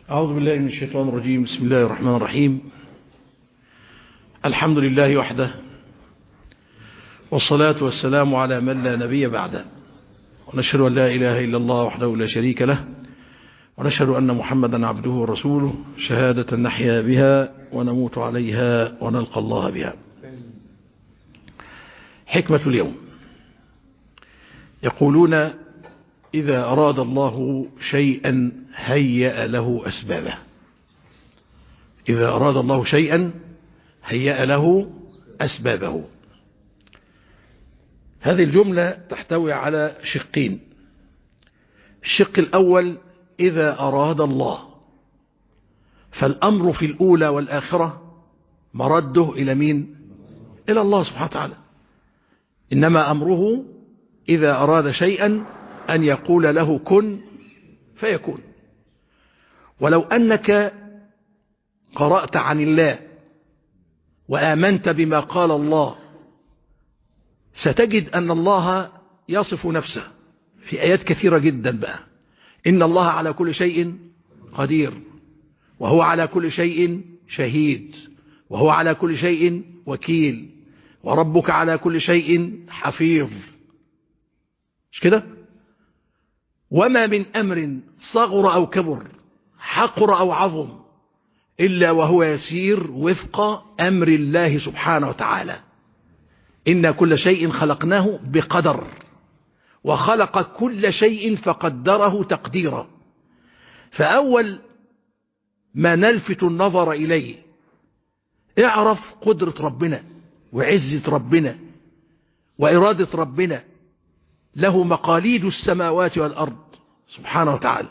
أعوذ بالله من الشيطان الرجيم بسم الله الرحمن الرحيم الحمد لله وحده والصلاة والسلام على من لا نبي بعده ونشهد أن لا إله إلا الله وحده لا شريك له ونشهد أن محمدا عبده ورسوله شهادة نحيا بها ونموت عليها ونلقى الله بها حكمة اليوم يقولون إذا أراد الله شيئا هيأ له أسبابه إذا أراد الله شيئا هيأ له أسبابه هذه الجملة تحتوي على شقين الشق الأول إذا أراد الله فالأمر في الأولى والآخرة مرده إلى مين إلى الله سبحانه وتعالى إنما أمره إذا أراد شيئا أن يقول له كن فيكون ولو أنك قرأت عن الله وآمنت بما قال الله ستجد أن الله يصف نفسه في آيات كثيرة جدا بقى إن الله على كل شيء قدير وهو على كل شيء شهيد وهو على كل شيء وكيل وربك على كل شيء حفيظ مش كده وما من أمر صغر أو كبر حقر أو عظم إلا وهو يسير وفق أمر الله سبحانه وتعالى إن كل شيء خلقناه بقدر وخلق كل شيء فقدره تقديرا فأول ما نلفت النظر إليه اعرف قدرة ربنا وعزة ربنا وإرادة ربنا له مقاليد السماوات والأرض سبحانه وتعالى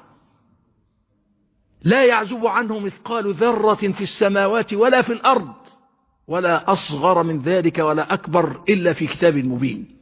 لا يعزب عنه مثقال ذرة في السماوات ولا في الأرض ولا أصغر من ذلك ولا أكبر إلا في كتاب مبين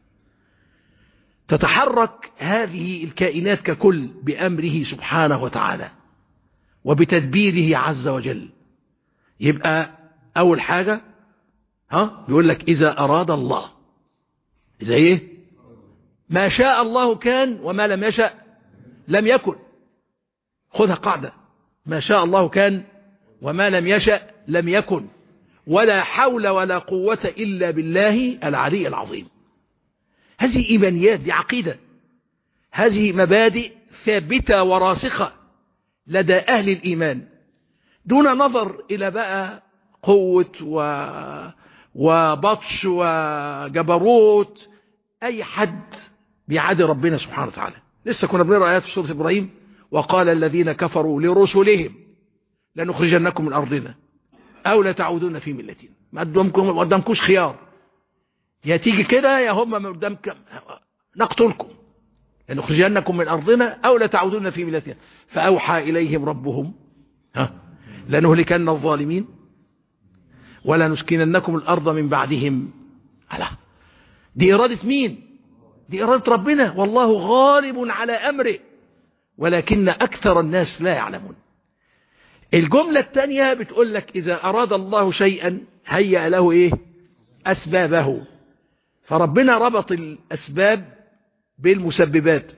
تتحرك هذه الكائنات ككل بأمره سبحانه وتعالى وبتدبيره عز وجل يبقى أول حاجة ها بيقول لك إذا أراد الله إذا إيه ما شاء الله كان وما لم يشأ لم يكن خذها قاعدة ما شاء الله كان وما لم يشأ لم يكن ولا حول ولا قوة إلا بالله العلي العظيم هذه إيمانيات دي عقيدة هذه مبادئ ثابتة وراسخة لدى أهل الإيمان دون نظر إلى بقى قوة و... وبطش وجبروت أي حد بيعادي ربنا سبحانه وتعالى لسه كنا بنقرأ آيات في سورة إبراهيم وقال الذين كفروا لرسلهم لنخرجنكم من أرضنا أو لتعودون في ملتنا ما قدامكوش خيار يا تيجي كده يا هم ما قدامك نقتلكم لنخرجنكم من أرضنا أو لتعودون في ملتنا فأوحى إليهم ربهم ها لنهلكن الظالمين ولا نسكننكم الأرض من بعدهم ألا دي إرادة مين دي إرادة ربنا والله غالب على أمره ولكن أكثر الناس لا يعلمون الجملة الثانية بتقول لك إذا أراد الله شيئا هيأ له إيه أسبابه فربنا ربط الأسباب بالمسببات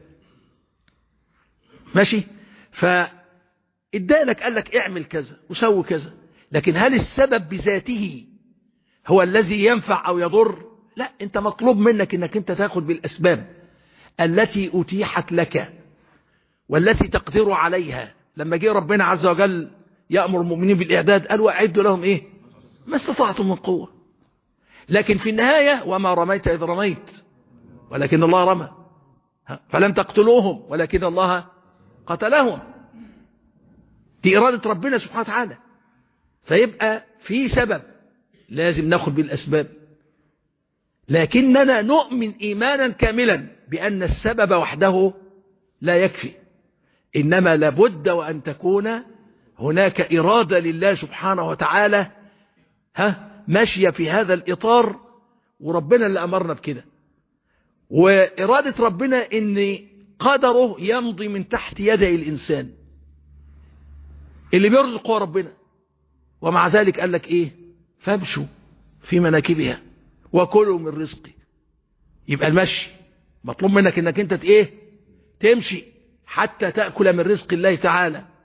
ماشي فإدالك قال لك اعمل كذا وسوي كذا لكن هل السبب بذاته هو الذي ينفع أو يضر لا انت مطلوب منك انك انت تاخد بالاسباب التي اتيحت لك والتي تقدر عليها لما جه ربنا عز وجل يأمر المؤمنين بالاعداد قال واعدوا لهم ايه ما استطعتم من قوة لكن في النهاية وما رميت اذ رميت ولكن الله رمى فلم تقتلوهم ولكن الله قتلهم دي إرادة ربنا سبحانه وتعالى فيبقى في سبب لازم ناخد بالأسباب لكننا نؤمن إيمانا كاملا بأن السبب وحده لا يكفي إنما لابد وأن تكون هناك إرادة لله سبحانه وتعالى ها ماشية في هذا الإطار وربنا اللي أمرنا بكده وإرادة ربنا إن قدره يمضي من تحت يدي الإنسان اللي بيرزق هو ربنا ومع ذلك قال لك إيه فامشوا في مناكبها وكلوا من رزقي يبقى المشي مطلوب منك انك انت ايه تمشي حتى تأكل من رزق الله تعالى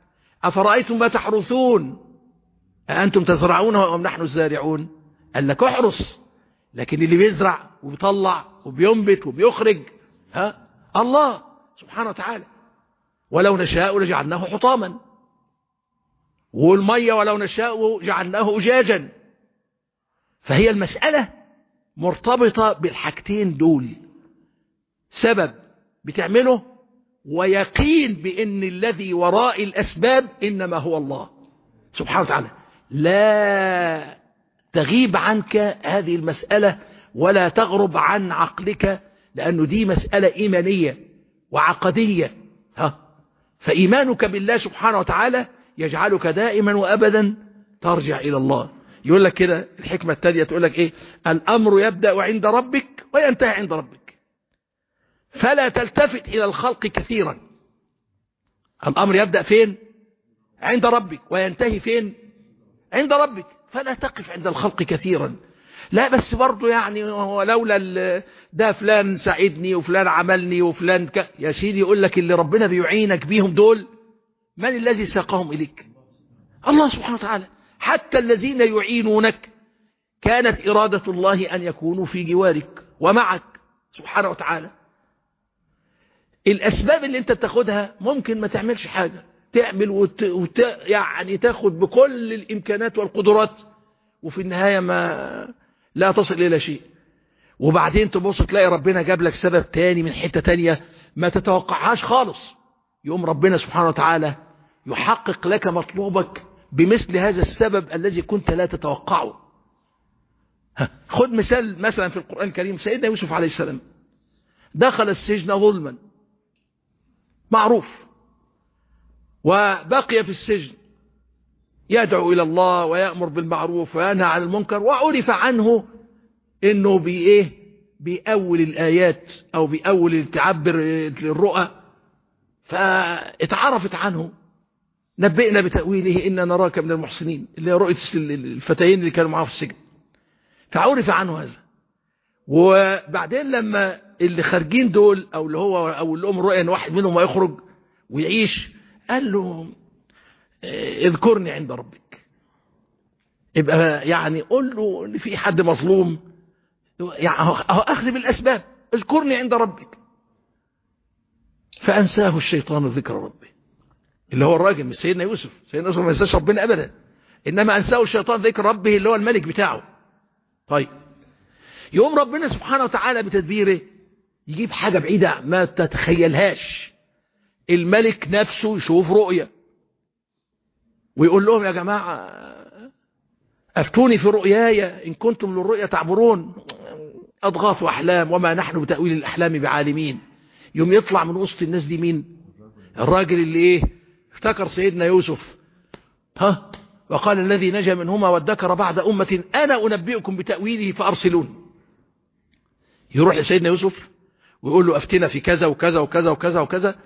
أفرأيتم ما تحرثون أأنتم تزرعونه أم نحن الزارعون قال لك احرص لكن اللي بيزرع وبيطلع وبينبت وبيخرج ها الله سبحانه وتعالى ولو نشاء لجعلناه حطاما والمية ولو نشاء جعلناه أجاجا فهي المسألة مرتبطة بالحاجتين دول سبب بتعمله ويقين بأن الذي وراء الأسباب إنما هو الله سبحانه وتعالى لا تغيب عنك هذه المسألة ولا تغرب عن عقلك لأنه دي مسألة إيمانية وعقدية ها فإيمانك بالله سبحانه وتعالى يجعلك دائما وأبدا ترجع إلى الله يقول لك كده الحكمة التالية تقول لك إيه الأمر يبدأ عند ربك وينتهي عند ربك فلا تلتفت إلى الخلق كثيرا الأمر يبدأ فين عند ربك وينتهي فين عند ربك فلا تقف عند الخلق كثيرا لا بس برضه يعني ولولا ده فلان ساعدني وفلان عملني وفلان ك... يا سيدي يقول لك اللي ربنا بيعينك بيهم دول من الذي ساقهم إليك الله سبحانه وتعالى حتى الذين يعينونك كانت إرادة الله أن يكونوا في جوارك ومعك سبحانه وتعالى الأسباب اللي انت بتاخدها ممكن ما تعملش حاجة تعمل وت... وت... يعني تاخد بكل الإمكانات والقدرات وفي النهاية ما لا تصل إلى شيء وبعدين تبص تلاقي ربنا جاب لك سبب تاني من حتة تانية ما تتوقعهاش خالص يقوم ربنا سبحانه وتعالى يحقق لك مطلوبك بمثل هذا السبب الذي كنت لا تتوقعه خد مثال مثلا في القرآن الكريم سيدنا يوسف عليه السلام دخل السجن ظلما معروف وبقي في السجن يدعو إلى الله ويأمر بالمعروف وينهى عن المنكر وعرف عنه انه بايه بيأول الآيات او بيأول تعبر الرؤى فاتعرفت عنه نبئنا بتأويله إنا نراك من المحسنين اللي هي رؤية الفتيين اللي كانوا معاه في السجن فعرف عنه هذا وبعدين لما اللي خارجين دول او اللي هو او اللي ام رؤيا ان واحد منهم يخرج ويعيش قال له اذكرني عند ربك يبقى يعني قول له ان في حد مظلوم يعني اهو اخذ بالاسباب اذكرني عند ربك فانساه الشيطان ذكر ربه اللي هو الراجل مش سيدنا يوسف سيدنا يوسف ما ينساش ربنا ابدا انما انساه الشيطان ذكر ربه اللي هو الملك بتاعه طيب يوم ربنا سبحانه وتعالى بتدبيره يجيب حاجة بعيدة ما تتخيلهاش الملك نفسه يشوف رؤية ويقول لهم يا جماعة أفتوني في رؤياي إن كنتم للرؤيا تعبرون أضغاث أحلام وما نحن بتأويل الأحلام بعالمين يوم يطلع من وسط الناس دي مين الراجل اللي إيه افتكر سيدنا يوسف ها وقال الذي نجا منهما وادكر بعد أمة أنا أنبئكم بتأويله فأرسلون يروح لسيدنا يوسف ويقول له أفتنا في كذا وكذا وكذا وكذا وكذا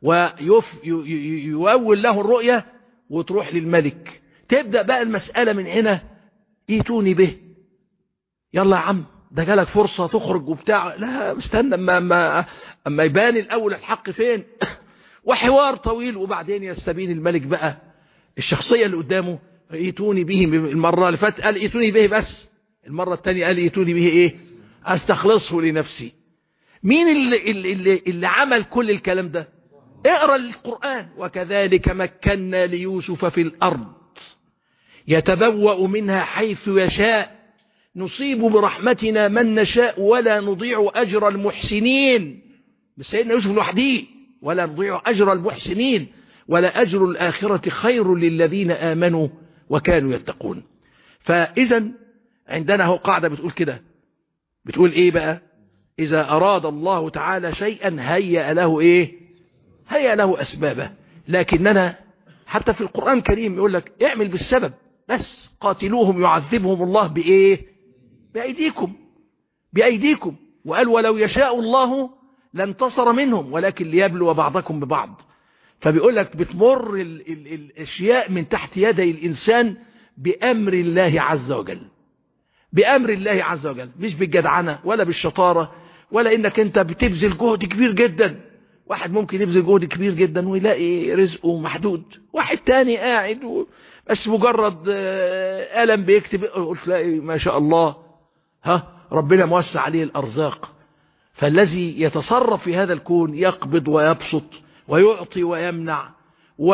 ويؤول له الرؤية وتروح للملك تبدأ بقى المسألة من هنا ايتوني به يلا يا عم ده جالك فرصة تخرج وبتاع لا استنى اما, أما, أما يبان الأول الحق فين وحوار طويل وبعدين يستبين الملك بقى الشخصية اللي قدامه ايتوني به المرة اللي فاتت قال ايتوني به بس المرة الثانية قال ايتوني به ايه استخلصه لنفسي مين اللي, اللي, اللي عمل كل الكلام ده اقرأ القرآن وكذلك مكنا ليوسف في الأرض يتبوأ منها حيث يشاء نصيب برحمتنا من نشاء ولا نضيع أجر المحسنين بس سيدنا يوسف لوحده ولا نضيع أجر المحسنين ولا أجر الآخرة خير للذين آمنوا وكانوا يتقون فإذا عندنا هو قاعدة بتقول كده بتقول إيه بقى إذا أراد الله تعالى شيئا هيأ له إيه هيأ له أسبابه لكننا حتى في القرآن الكريم يقول لك اعمل بالسبب بس قاتلوهم يعذبهم الله بإيه بأيديكم بأيديكم وقال ولو يشاء الله لانتصر منهم ولكن ليبلو بعضكم ببعض فبيقول لك بتمر ال ال الاشياء من تحت يدي الانسان بامر الله عز وجل بامر الله عز وجل مش بالجدعنه ولا بالشطاره ولا انك انت بتبذل جهد كبير جدا واحد ممكن يبذل جهد كبير جدا ويلاقي رزقه محدود واحد تاني قاعد و... بس مجرد قلم بيكتب تلاقي ما شاء الله ها ربنا موسع عليه الأرزاق فالذي يتصرف في هذا الكون يقبض ويبسط ويعطي ويمنع و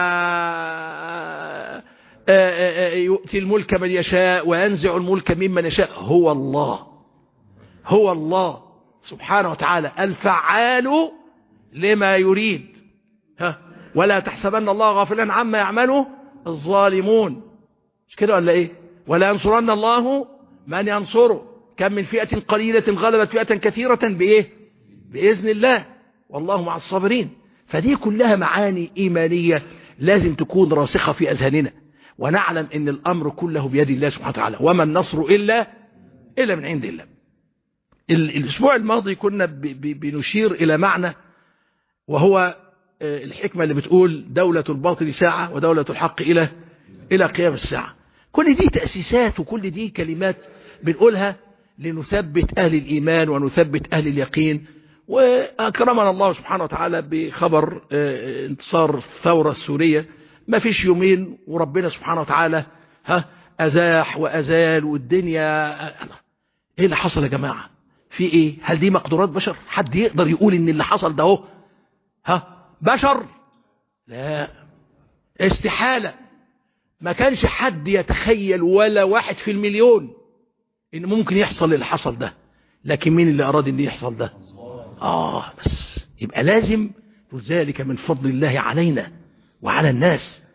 يؤتي الملك من يشاء وينزع الملك ممن يشاء هو الله هو الله سبحانه وتعالى الفعال لما يريد ها ولا تحسبن الله غافلا عما يعمله الظالمون مش كده ولا ايه ولا ينصرن الله من ينصره كم من فئة قليلة غلبت فئة كثيرة بايه بإذن الله والله مع الصابرين فدي كلها معاني إيمانية لازم تكون راسخة في أذهاننا ونعلم ان الأمر كله بيد الله سبحانه وتعالى وما النصر إلا إلا من عند الله الأسبوع الماضي كنا بنشير إلى معنى وهو الحكمة اللي بتقول دولة الباطل ساعة ودولة الحق إلى إلى قيام الساعة كل دي تأسيسات وكل دي كلمات بنقولها لنثبت أهل الإيمان ونثبت أهل اليقين وأكرمنا الله سبحانه وتعالى بخبر انتصار الثورة السورية ما فيش يومين وربنا سبحانه وتعالى ها أزاح وأزال والدنيا ايه اللي حصل يا جماعة في ايه هل دي مقدورات بشر حد يقدر يقول ان اللي حصل ده اهو ها بشر لا استحالة ما كانش حد يتخيل ولا واحد في المليون ان ممكن يحصل اللي حصل ده لكن مين اللي اراد ان يحصل ده اه بس يبقى لازم ذلك من فضل الله علينا وعلى الناس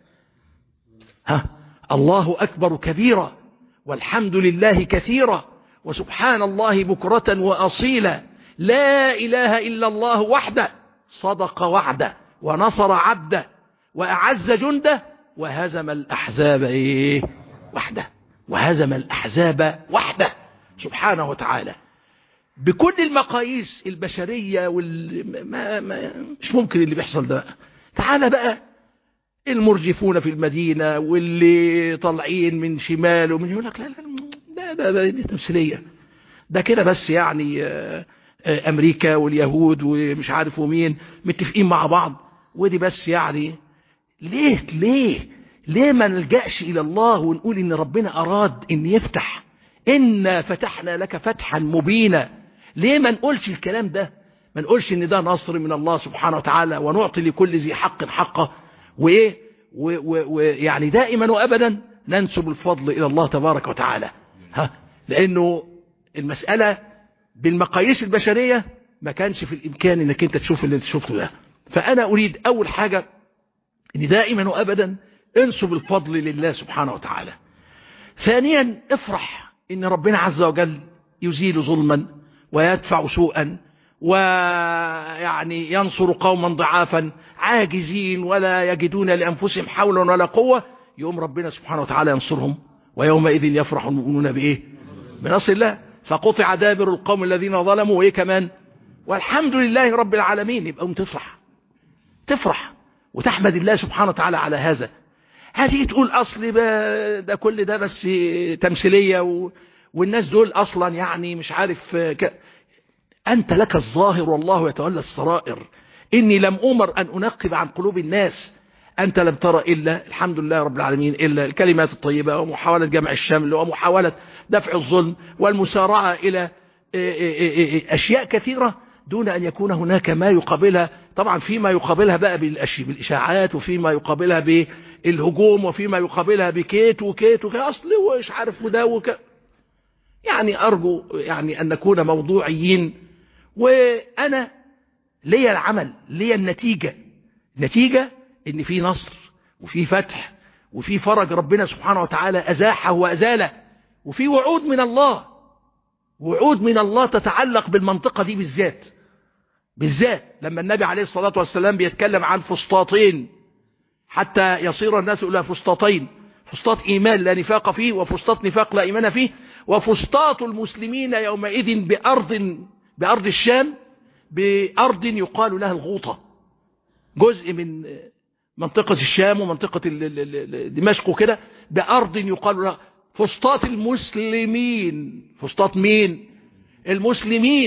ها الله اكبر كبيرا والحمد لله كثيرا وسبحان الله بكرة وأصيلا لا إله إلا الله وحده صدق وعده ونصر عبده وأعز جنده وهزم الأحزاب إيه وحده وهزم الأحزاب وحده سبحانه وتعالى بكل المقاييس البشرية وال... ما... ما... مش ممكن اللي بيحصل ده تعالى بقى المرجفون في المدينة واللي طالعين من شمال ومن يقول لك لا لا ده ده, ده دي تمثيلية ده كده بس يعني أمريكا واليهود ومش عارف ومين متفقين مع بعض ودي بس يعني ليه ليه ليه ما نلجأش إلى الله ونقول إن ربنا أراد إن يفتح إنا فتحنا لك فتحا مبينا ليه ما نقولش الكلام ده ما نقولش إن ده نصر من الله سبحانه وتعالى ونعطي لكل ذي حق حقه وإيه ويعني دائما وأبدا ننسب الفضل إلى الله تبارك وتعالى ها لأنه المسألة بالمقاييس البشرية ما كانش في الإمكان إنك أنت تشوف اللي انت شفته ده فأنا أريد أول حاجة إن دائما وأبدا انسب الفضل لله سبحانه وتعالى ثانيا افرح إن ربنا عز وجل يزيل ظلما ويدفع سوءا ويعني ينصر قوما ضعافا عاجزين ولا يجدون لأنفسهم حولا ولا قوة يوم ربنا سبحانه وتعالى ينصرهم ويومئذ يفرح المؤمنون بإيه بنصر الله فقطع دابر القوم الذين ظلموا وإيه كمان والحمد لله رب العالمين يبقى تفرح تفرح وتحمد الله سبحانه وتعالى على هذا هذه تقول أصل ده كل ده بس تمثيلية و... والناس دول أصلا يعني مش عارف ك... أنت لك الظاهر والله يتولى السرائر إني لم أمر أن أنقب عن قلوب الناس أنت لم ترى إلا الحمد لله رب العالمين إلا الكلمات الطيبة ومحاولة جمع الشمل ومحاولة دفع الظلم والمسارعة إلى أشياء كثيرة دون أن يكون هناك ما يقابلها طبعا فيما يقابلها بقى بالإشاعات وفيما يقابلها بالهجوم وفيما يقابلها بكيت وكيت وكيت أصل وإيش عارف وده وك يعني أرجو يعني أن نكون موضوعيين وأنا لي العمل لي النتيجة نتيجة ان في نصر وفي فتح وفي فرج ربنا سبحانه وتعالى أزاحه وأزاله وفي وعود من الله وعود من الله تتعلق بالمنطقة دي بالذات بالذات لما النبي عليه الصلاة والسلام بيتكلم عن فسطاطين حتى يصير الناس إلى فسطاطين فسطاط إيمان لا نفاق فيه وفسطاط نفاق لا إيمان فيه وفسطاط المسلمين يومئذ بأرض بأرض الشام بأرض يقال لها الغوطة جزء من منطقة الشام ومنطقة دمشق وكده بأرض يقال لها فسطاط المسلمين فسطاط مين المسلمين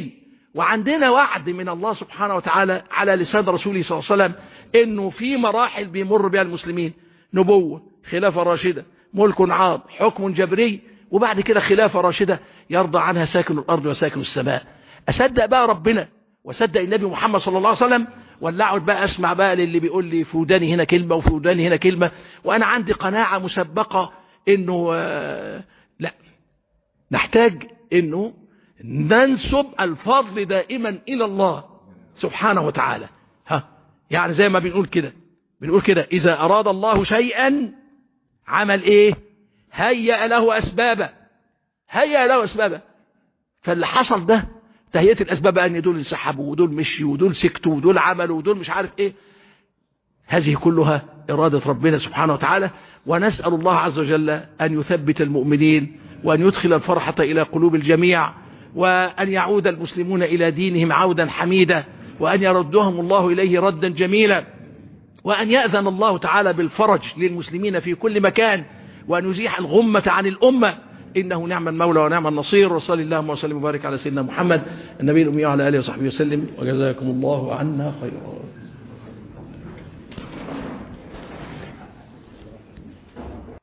وعندنا وعد من الله سبحانه وتعالى على لسان رسوله صلى الله عليه وسلم انه في مراحل بيمر بها المسلمين نبوة خلافة راشدة ملك عاض حكم جبري وبعد كده خلافة راشدة يرضى عنها ساكن الأرض وساكن السماء أصدق بقى ربنا وصدق النبي محمد صلى الله عليه وسلم ولا اقعد بقى اسمع بقى للي بيقول لي في وداني هنا كلمة وفي وداني هنا كلمة وانا عندي قناعة مسبقة انه آه لا نحتاج انه ننسب الفضل دائما الى الله سبحانه وتعالى ها يعني زي ما بنقول كده بنقول كده اذا اراد الله شيئا عمل ايه هيأ له اسبابا هيأ له اسبابا فاللي حصل ده تهيئة الاسباب ان دول انسحبوا ودول مشيوا ودول سكتوا ودول عملوا ودول مش عارف ايه هذه كلها إرادة ربنا سبحانه وتعالى ونسأل الله عز وجل أن يثبت المؤمنين وأن يدخل الفرحة إلى قلوب الجميع وأن يعود المسلمون إلى دينهم عودا حميدا وأن يردهم الله إليه ردا جميلا وأن يأذن الله تعالى بالفرج للمسلمين في كل مكان وأن يزيح الغمة عن الأمة إنه نعم المولى ونعم النصير وصلى الله وسلم وبارك على سيدنا محمد النبي الأمي وعلى آله وصحبه وسلم وجزاكم الله عنا خيرا